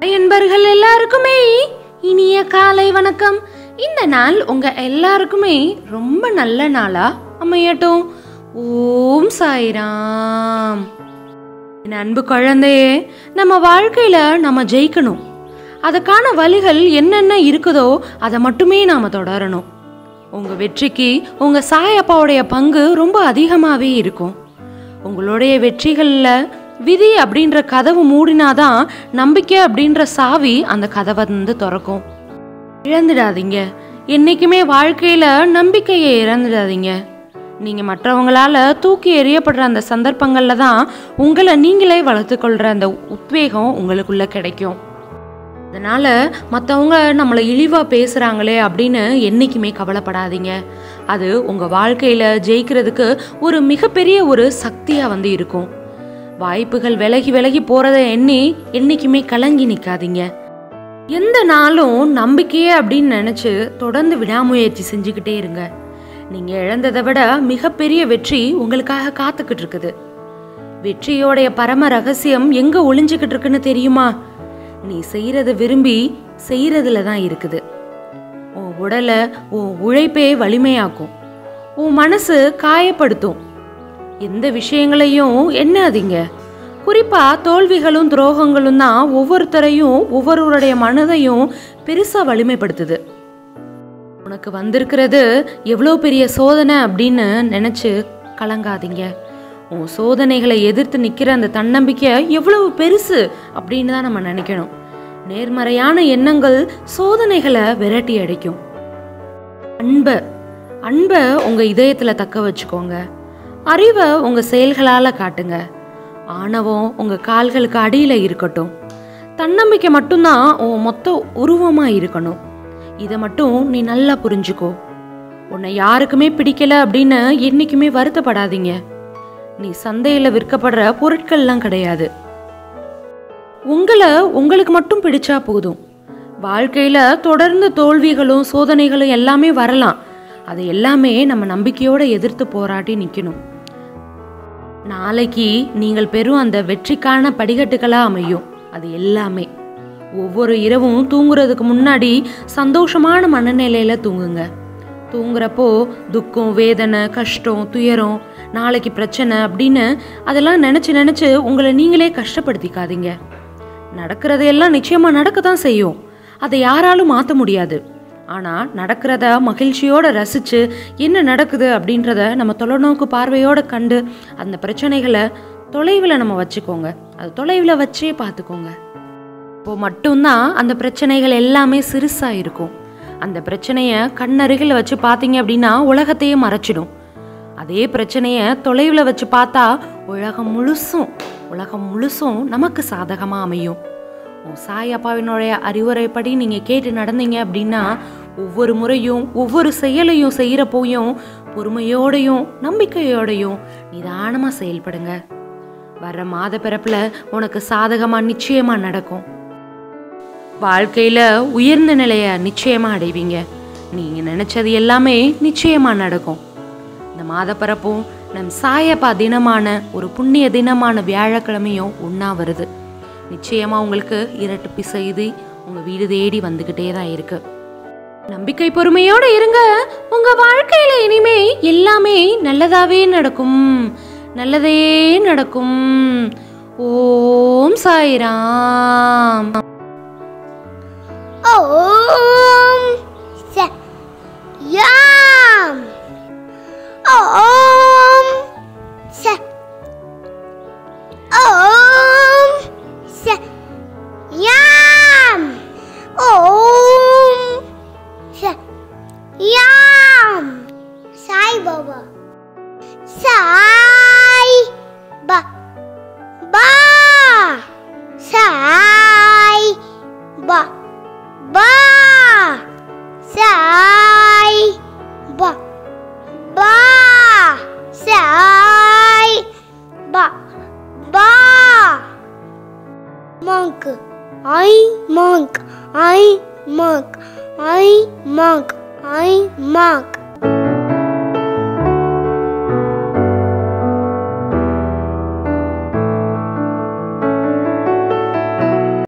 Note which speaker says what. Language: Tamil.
Speaker 1: என்பர்கள் எல்லாருக்குமே இனிய காலை வணக்கம் இந்த நாள் உங்க எல்லாருக்குமே ரொம்ப நல்ல நாளா அமையட்டும் ஓம் சாய்ராம் என் அன்பு குழந்தையே நம்ம வாழ்க்கையில நம்ம ஜெயிக்கணும் அதுக்கான வழிகள் என்னென்ன இருக்குதோ அதை மட்டுமே நாம தொடரணும் உங்க வெற்றிக்கு உங்க சாய் அப்பாவுடைய பங்கு ரொம்ப அதிகமாகவே இருக்கும் உங்களுடைய வெற்றிகளில் விதி அப்படின்ற கதவு மூடினாதான் நம்பிக்கை அப்படின்ற சாவி அந்த கதவை வந்து திறக்கும் இழந்துடாதீங்க என்னைக்குமே வாழ்க்கையில நம்பிக்கையை இழந்துடாதீங்க நீங்க மற்றவங்களால தூக்கி எறியப்படுற அந்த சந்தர்ப்பங்கள்ல தான் உங்களை நீங்களே வளர்த்துக்கொள்ற அந்த உத்வேகம் உங்களுக்குள்ள கிடைக்கும் அதனால மற்றவங்க நம்மளை இழிவாக பேசுகிறாங்களே அப்படின்னு என்றைக்குமே கவலைப்படாதீங்க அது உங்கள் வாழ்க்கையில் ஜெயிக்கிறதுக்கு ஒரு மிகப்பெரிய ஒரு சக்தியாக வந்து இருக்கும் வாய்ப்புகள் விலகி விலகி போகிறத எண்ணி என்றைக்குமே கலங்கி நிற்காதீங்க எந்த நாளும் நம்பிக்கையே அப்படின்னு நினச்சி தொடர்ந்து விடாமுயற்சி செஞ்சுக்கிட்டே இருங்க நீங்கள் இழந்ததை விட மிகப்பெரிய வெற்றி உங்களுக்காக காத்துக்கிட்டு இருக்குது வெற்றியோடைய பரம ரகசியம் எங்கே ஒளிஞ்சுக்கிட்டு இருக்குன்னு தெரியுமா நீ செய்யறத விரும்பி செய்யறதுல தான் இருக்குது உன் உடலை உன் உழைப்பே வலிமையாக்கும் உன் மனசு காயப்படுத்தும் எந்த விஷயங்களையும் எண்ணாதீங்க குறிப்பா தோல்விகளும் துரோகங்களும் தான் ஒவ்வொருத்தரையும் ஒவ்வொருவருடைய மனதையும் பெருசா வலிமைப்படுத்துது உனக்கு வந்திருக்கிறது எவ்வளோ பெரிய சோதனை அப்படின்னு நினச்சி கலங்காதீங்க உன் சோதனைகளை எதிர்த்து நிற்கிற அந்த தன்னம்பிக்கை எவ்வளவு பெருசு அப்படின்னு தான் நம்ம நினைக்கணும் நேர்மறையான எண்ணங்கள் சோதனைகளை விரட்டி அடிக்கும் அன்பை அன்பை உங்கள் இதயத்தில் தக்க வச்சுக்கோங்க அறிவை உங்கள் செயல்களால் காட்டுங்க ஆணவம் உங்கள் கால்களுக்கு அடியில் இருக்கட்டும் தன்னம்பிக்கை மட்டும்தான் உன் மொத்த உருவமாக இருக்கணும் இதை மட்டும் நீ நல்லா புரிஞ்சுக்கோ உன்னை யாருக்குமே பிடிக்கல அப்படின்னு என்னைக்குமே வருத்தப்படாதீங்க நீ சந்தையில் விற்கப்படுற பொருட்கள்லாம் கிடையாது உங்களை உங்களுக்கு மட்டும் பிடிச்சா போதும் வாழ்க்கையில தொடர்ந்து தோல்விகளும் சோதனைகளும் எல்லாமே வரலாம் அது எல்லாமே நம்ம நம்பிக்கையோட எதிர்த்து போராடி நிற்கணும் நாளைக்கு நீங்கள் பெறும் அந்த வெற்றிக்கான படிக்கட்டுகளா அமையும் அது எல்லாமே ஒவ்வொரு இரவும் தூங்குறதுக்கு முன்னாடி சந்தோஷமான மனநிலையில தூங்குங்க தூங்குறப்போ துக்கம் வேதனை கஷ்டம் துயரம் நாளைக்கு பிரச்சனை அப்படின்னு அதெல்லாம் நினச்சி நினச்சி உங்களை நீங்களே கஷ்டப்படுத்திக்காதீங்க நடக்கிறதையெல்லாம் நிச்சயமாக நடக்க தான் செய்யும் அதை யாராலும் மாற்ற முடியாது ஆனால் நடக்கிறத மகிழ்ச்சியோடு ரசித்து என்ன நடக்குது அப்படின்றத நம்ம தொலைநோக்கு பார்வையோடு கண்டு அந்த பிரச்சனைகளை தொலைவில் நம்ம வச்சுக்கோங்க அது தொலைவில் வச்சே பார்த்துக்கோங்க இப்போ மட்டும்தான் அந்த பிரச்சனைகள் எல்லாமே சிறுசாக இருக்கும் அந்த பிரச்சனையை கண்ணருகில் வச்சு பார்த்தீங்க அப்படின்னா உலகத்தையே மறைச்சிடும் அதே பிரச்சனையை தொலைவில் வச்சு பார்த்தா உலகம் முழுசும் உலகம் முழுசும் நமக்கு சாதகமாக அமையும் உன் சாய் அப்பாவினுடைய அறிவுரைப்படி நீங்கள் கேட்டு நடந்தீங்க அப்படின்னா ஒவ்வொரு முறையும் ஒவ்வொரு செயலையும் செய்கிறப்போயும் பொறுமையோடையும் நம்பிக்கையோடையும் நிதானமாக செயல்படுங்க வர்ற மாத பிறப்பில் உனக்கு சாதகமாக நிச்சயமாக நடக்கும் வாழ்க்கையில் உயர்ந்த நிலையை நிச்சயமாக அடைவீங்க நீங்கள் நினச்சது எல்லாமே நிச்சயமாக நடக்கும் இந்த மாதப்பரப்பும் நம் சாயப்பா தினமான ஒரு புண்ணிய தினமான வியாழக்கிழமையும் ஒன்றா வருது நிச்சயமாக உங்களுக்கு இரட்டிப்பு செய்து உங்கள் வீடு தேடி வந்துக்கிட்டே தான் இருக்கு நம்பிக்கை பொறுமையோடு இருங்க உங்கள் வாழ்க்கையில் இனிமே எல்லாமே நல்லதாகவே நடக்கும் நல்லதே நடக்கும் ஓம் Sairam
Speaker 2: Om Sa Yam Om Sa Om Sa Yam Om Sa Yam Sai Baba Sai Ba Ba Sai Ba ba sai ba ba sai ba ba monk i monk i monk i monk i monk